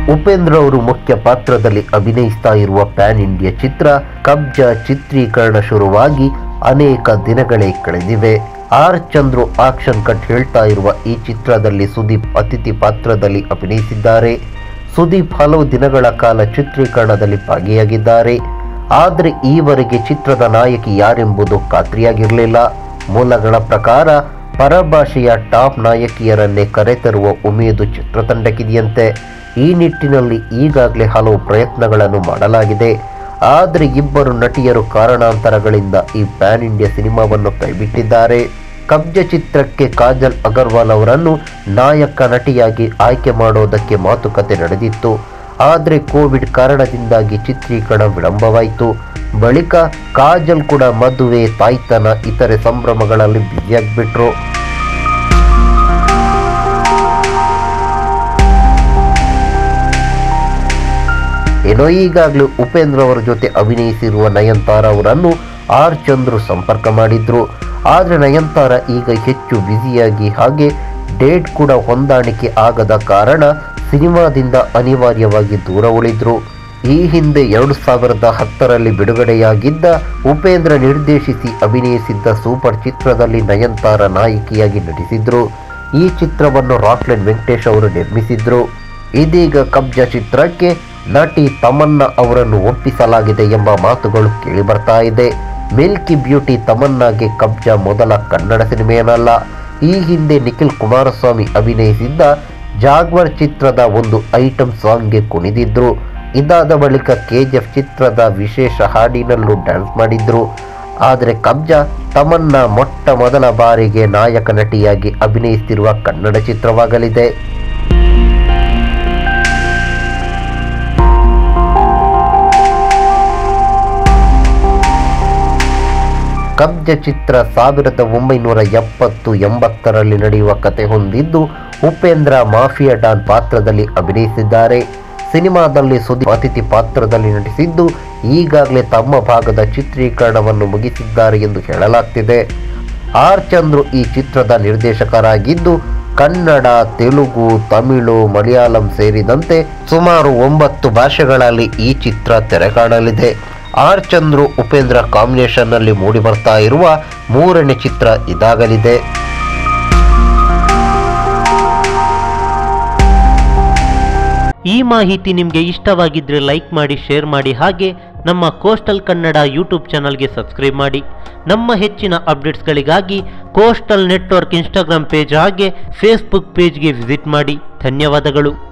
ಉಪೇಂದ್ರ ಅವರು ಮುಖ್ಯ ಪಾತ್ರದಲ್ಲಿ ಅಭಿನಯಿಸ್ತಾ ಇರುವ ಪ್ಯಾನ್ ಇಂಡಿಯಾ ಚಿತ್ರ ಕಬ್ಜ ಚಿತ್ರೀಕರಣ ಶುರುವಾಗಿ ಅನೇಕ ದಿನಗಳೇ ಕಳೆದಿವೆ ಆರ್ ಚಂದ್ರು ಆಕ್ಷನ್ ಕಟ್ ಹೇಳ್ತಾ ಇರುವ ಈ ಚಿತ್ರದಲ್ಲಿ ಸುದೀಪ್ ಅತಿಥಿ ಪಾತ್ರದಲ್ಲಿ ಅಭಿನಯಿಸಿದ್ದಾರೆ ಸುದೀಪ್ ಹಲವು ದಿನಗಳ ಕಾಲ ಚಿತ್ರೀಕರಣದಲ್ಲಿ ಭಾಗಿಯಾಗಿದ್ದಾರೆ ಆದರೆ ಈವರೆಗೆ ಚಿತ್ರದ ನಾಯಕಿ ಯಾರೆಂಬುದು ಖಾತ್ರಿಯಾಗಿರಲಿಲ್ಲ ಮೂಲಗಳ ಪ್ರಕಾರ ಪರಭಾಷೆಯ ಟಾಪ್ ನಾಯಕಿಯರನ್ನೇ ಕರೆತರುವ ಉಮೇದು ಚಿತ್ರತಂಡಕ್ಕಿದೆಯಂತೆ ಈ ನಿಟ್ಟಿನಲ್ಲಿ ಈಗಾಗಲೇ ಹಲವು ಪ್ರಯತ್ನಗಳನ್ನು ಮಾಡಲಾಗಿದೆ ಆದರೆ ಇಬ್ಬರು ನಟಿಯರು ಕಾರಣಾಂತರಗಳಿಂದ ಈ ಪ್ಯಾನ್ ಇಂಡಿಯಾ ಸಿನಿಮಾವನ್ನು ಕೈಬಿಟ್ಟಿದ್ದಾರೆ ಕಬ್ಜ ಚಿತ್ರಕ್ಕೆ ಕಾಜಲ್ ಅಗರ್ವಾಲ್ ಅವರನ್ನು ನಾಯಕ ನಟಿಯಾಗಿ ಆಯ್ಕೆ ಮಾಡೋದಕ್ಕೆ ಮಾತುಕತೆ ನಡೆದಿತ್ತು ಆದರೆ ಕೋವಿಡ್ ಕಾರಣದಿಂದಾಗಿ ಚಿತ್ರೀಕರಣ ವಿಳಂಬವಾಯಿತು ಬಳಿಕ ಕಾಜಲ್ ಕೂಡ ಮದುವೆ ತಾಯ್ತನ ಇತರೆ ಸಂಭ್ರಮಗಳಲ್ಲಿ ಬ್ಯುಸಿಯಾಗಿಬಿಟ್ರು ಏನೋ ಈಗಾಗಲೇ ಉಪೇಂದ್ರ ಅವರ ಜೊತೆ ಅಭಿನಯಿಸಿರುವ ನಯನತಾರ ಅವರನ್ನು ಆರ್ ಚಂದ್ರು ಸಂಪರ್ಕ ಮಾಡಿದ್ರು ಆದರೆ ನಯನತಾರ ಈಗ ಹೆಚ್ಚು ಬ್ಯುಸಿಯಾಗಿ ಹಾಗೆ ಡೇಟ್ ಕೂಡ ಹೊಂದಾಣಿಕೆ ಆಗದ ಕಾರಣ ಸಿನಿಮಾದಿಂದ ಅನಿವಾರ್ಯವಾಗಿ ದೂರ ಉಳಿದ್ರು ಈ ಹಿಂದೆ ಎರಡು ಸಾವಿರದ ಹತ್ತರಲ್ಲಿ ಬಿಡುಗಡೆಯಾಗಿದ್ದ ಉಪೇಂದ್ರ ನಿರ್ದೇಶಿಸಿ ಅಭಿನಯಿಸಿದ್ದ ಸೂಪರ್ ಚಿತ್ರದಲ್ಲಿ ನಯನತಾರ ನಾಯಕಿಯಾಗಿ ನಟಿಸಿದ್ರು ಈ ಚಿತ್ರವನ್ನು ರಾಕ್ಲೆನ್ ವೆಂಕಟೇಶ್ ಅವರು ನಿರ್ಮಿಸಿದ್ರು ಇದೀಗ ಕಬ್ಜ ಚಿತ್ರಕ್ಕೆ ನಟಿ ತಮನ್ನಾ ಅವರನ್ನು ಒಪ್ಪಿಸಲಾಗಿದೆ ಎಂಬ ಮಾತುಗಳು ಕೇಳಿಬರ್ತಾ ಇದೆ ಮಿಲ್ಕಿ ಬ್ಯೂಟಿ ತಮನ್ನಾಗೆ ಕಬ್ಜ ಮೊದಲ ಕನ್ನಡ ಸಿನಿಮೆಯನ್ನಲ್ಲ ಈ ಹಿಂದೆ ನಿಖಿಲ್ ಕುಮಾರಸ್ವಾಮಿ ಅಭಿನಯಿಸಿದ್ದ ಜಾಗ್ವರ್ ಚಿತ್ರದ ಒಂದು ಐಟಂ ಸಾಂಗ್ಗೆ ಕುಣಿದಿದ್ರು ಇದಾದ ಬಳಿಕ ಕೆಜಿಎಫ್ ಚಿತ್ರದ ವಿಶೇಷ ಹಾಡಿನಲ್ಲೂ ಡ್ಯಾನ್ಸ್ ಮಾಡಿದ್ರು ಆದರೆ ಕಬ್ಜ ತಮನ್ನ ಮೊಟ್ಟ ಮೊದಲ ಬಾರಿಗೆ ನಾಯಕ ನಟಿಯಾಗಿ ಅಭಿನಯಿಸುತ್ತಿರುವ ಕನ್ನಡ ಚಿತ್ರವಾಗಲಿದೆ ಕಬ್ಜ ಚಿತ್ರ ಸಾವಿರದ ಒಂಬೈನೂರ ಎಪ್ಪತ್ತು ಎಂಬತ್ತರಲ್ಲಿ ನಡೆಯುವ ಕತೆ ಹೊಂದಿದ್ದು ಉಪೇಂದ್ರ ಮಾಫಿಯಾ ಡಾನ್ ಪಾತ್ರದಲ್ಲಿ ಅಭಿನಯಿಸಿದ್ದಾರೆ ಸಿನಿಮಾದಲ್ಲಿ ಸುದೀಪ್ ಅತಿಥಿ ಪಾತ್ರದಲ್ಲಿ ನಟಿಸಿದ್ದು ಈಗಾಗಲೇ ತಮ್ಮ ಭಾಗದ ಚಿತ್ರೀಕರಣವನ್ನು ಮುಗಿಸಿದ್ದಾರೆ ಎಂದು ಹೇಳಲಾಗ್ತಿದೆ ಆರ್ ಚಂದ್ರು ಈ ಚಿತ್ರದ ನಿರ್ದೇಶಕರಾಗಿದ್ದು ಕನ್ನಡ ತೆಲುಗು ತಮಿಳು ಮಲಯಾಳಂ ಸೇರಿದಂತೆ ಸುಮಾರು ಒಂಬತ್ತು ಭಾಷೆಗಳಲ್ಲಿ ಈ ಚಿತ್ರ ತೆರೆಕಾಣಲಿದೆ ಆರ್ ಚಂದ್ರು ಉಪೇಂದ್ರ ಕಾಂಬಿನೇಷನ್ನಲ್ಲಿ ಮೂಡಿಬರ್ತಾ ಇರುವ ಮೂರನೇ ಚಿತ್ರ ಇದಾಗಲಿದೆ ಈ ಮಾಹಿತಿ ನಿಮಗೆ ಇಷ್ಟವಾಗಿದ್ದರೆ ಲೈಕ್ ಮಾಡಿ ಶೇರ್ ಮಾಡಿ ಹಾಗೆ ನಮ್ಮ ಕೋಸ್ಟಲ್ ಕನ್ನಡ ಯೂಟ್ಯೂಬ್ ಚಾನಲ್ಗೆ ಸಬ್ಸ್ಕ್ರೈಬ್ ಮಾಡಿ ನಮ್ಮ ಹೆಚ್ಚಿನ ಅಪ್ಡೇಟ್ಸ್ಗಳಿಗಾಗಿ ಕೋಸ್ಟಲ್ ನೆಟ್ವರ್ಕ್ ಇನ್ಸ್ಟಾಗ್ರಾಮ್ ಪೇಜ್ ಹಾಗೆ ಫೇಸ್ಬುಕ್ ಪೇಜ್ಗೆ ವಿಸಿಟ್ ಮಾಡಿ ಧನ್ಯವಾದಗಳು